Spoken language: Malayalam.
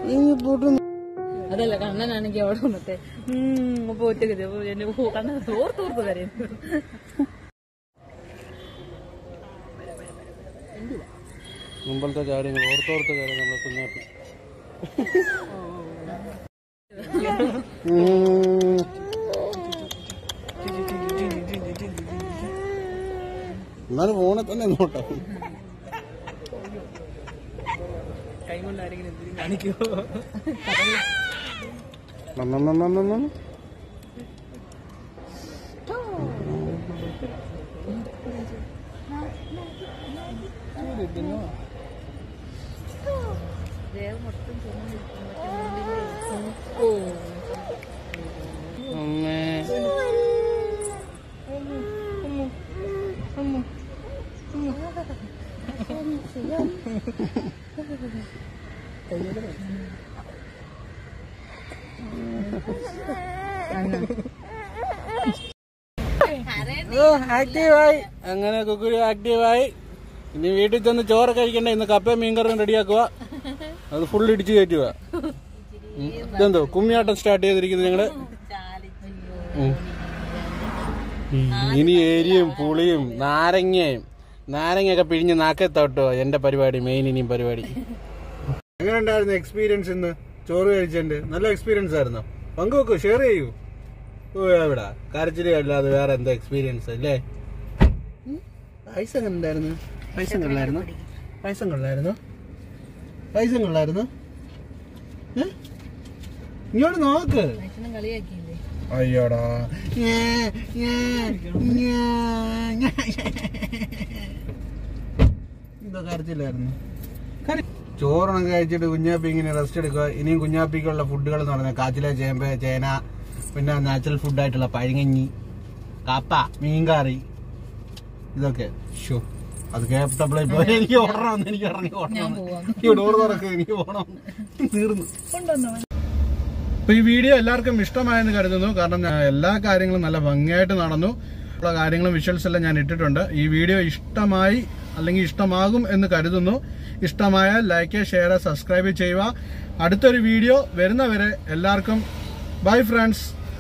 അതല്ല കണ്ണനാണെങ്കിൽ അവിടെ വന്നിട്ട് പോറ്റൊക്കെ എന്നെ കണ്ണൻ ഓർത്തോർത്ത് കരയുന്നു മുമ്പത്തെ കാര്യങ്ങൾ ഓർത്തോർത്ത് കാര്യം നമ്മളെ കുഞ്ഞാപ്പി ഉം. എന്നാലും ഫോണിൽ തന്നെ നോട്ടോ കൈ കൊണ്ട് ആരെങ്കിലും എന്തെങ്കിലും കാണിക്കുമോ നന്നന്നന്നന്നന്ന. അമ്മേ ഓ ആക്റ്റീവായി അങ്ങനെ കുക്കുരി ആക്റ്റീവായി ഇനി വീട്ടിൽ ചെന്ന് ചോറ് കഴിക്കണ്ട ഇന്ന് കപ്പയും മീൻകറിയും റെഡിയാക്കുക അത് ഫുൾ ഇടിച്ചു കയറ്റുക ഉം. ഇതെന്തോ കുമ്മിയാട്ടം സ്റ്റാർട്ട് ചെയ്തിരിക്കുന്നത് ഞങ്ങള് ഉം. ഇനി എരിയും പുളിയും നാരങ്ങയും നാരങ്ങയൊക്കെ പിഴിഞ്ഞ് നാക്കത്തോട്ടോ എന്റെ പരിപാടി മെയിൻ ഇനിയും പരിപാടി എങ്ങനെ ഉണ്ടായിരുന്നു എക്സ്പീരിയൻസ് ഇന്ന് ചോറ് കഴിച്ചിട്ടുണ്ട് നല്ല എക്സ്പീരിയൻസ് ആയിരുന്നോ പങ്കുവെക്കൂ ഷെയർ ചെയ്യൂ ഓ എവിടാ കരച്ചിരി അല്ലാതെ വേറെ എന്താ എക്സ്പീരിയൻസ് അല്ലേ പൈസ എങ്ങനെ ഉണ്ടായിരുന്നു പൈസ കൊള്ളായിരുന്നു പൈസ കൊള്ളായിരുന്നു പൈസ കൊള്ളായിരുന്നു ഏ? ഇങ്ങോട്ട് നോക്ക് കളിയാക്കിയില്ലേ അയ്യോടാ ഞേ, ഞേ, ഞേ, ഞേ. ഇതാ കരച്ചില്ലായിരുന്നു കര- ചോറൊന്നും കഴിച്ചിട്ട് കുഞ്ഞാപ്പി ഇങ്ങനെ റെസ്റ്റ് എടുക്കുക ഇനിയും കുഞ്ഞാപ്പിക്കുള്ള ഫുഡുകൾ എന്ന് പറഞ്ഞാൽ കാച്ചില ചേമ്പ് ചേന പിന്നെ നാച്ചുറൽ ഫുഡായിട്ടുള്ള പഴങ്ങഞ്ഞി കപ്പ മീൻകറി ഇതൊക്കെ ഷോ അത് കേട്ടപ്പോഴേ പോയി എനിക്ക് ഓടണമെന്ന് എനിക്ക് ഇറങ്ങി ഓടണം ഈ ഡോർ തുറക്കുക എനിക്ക് പോകണം തീർന്നു അപ്പൊ ഈ വീഡിയോ എല്ലാവർക്കും ഇഷ്ടമായെന്ന് കരുതുന്നു കാരണം ഞാൻ എല്ലാ കാര്യങ്ങളും നല്ല ഭംഗിയായിട്ട് നടന്നു ഉള്ള കാര്യങ്ങളും വിഷ്വൽസ് എല്ലാം ഞാൻ ഇട്ടിട്ടുണ്ട് ഈ വീഡിയോ ഇഷ്ടമായി അല്ലെങ്കിൽ ഇഷ്ടമാകും എന്ന് കരുതുന്നു ഇഷ്ടമായാൽ ലൈക്ക് ഷെയർ സബ്സ്ക്രൈബ് ചെയ്യുക അടുത്തൊരു വീഡിയോ വരുന്നവരെ എല്ലാവർക്കും ബൈ ഫ്രണ്ട്സ്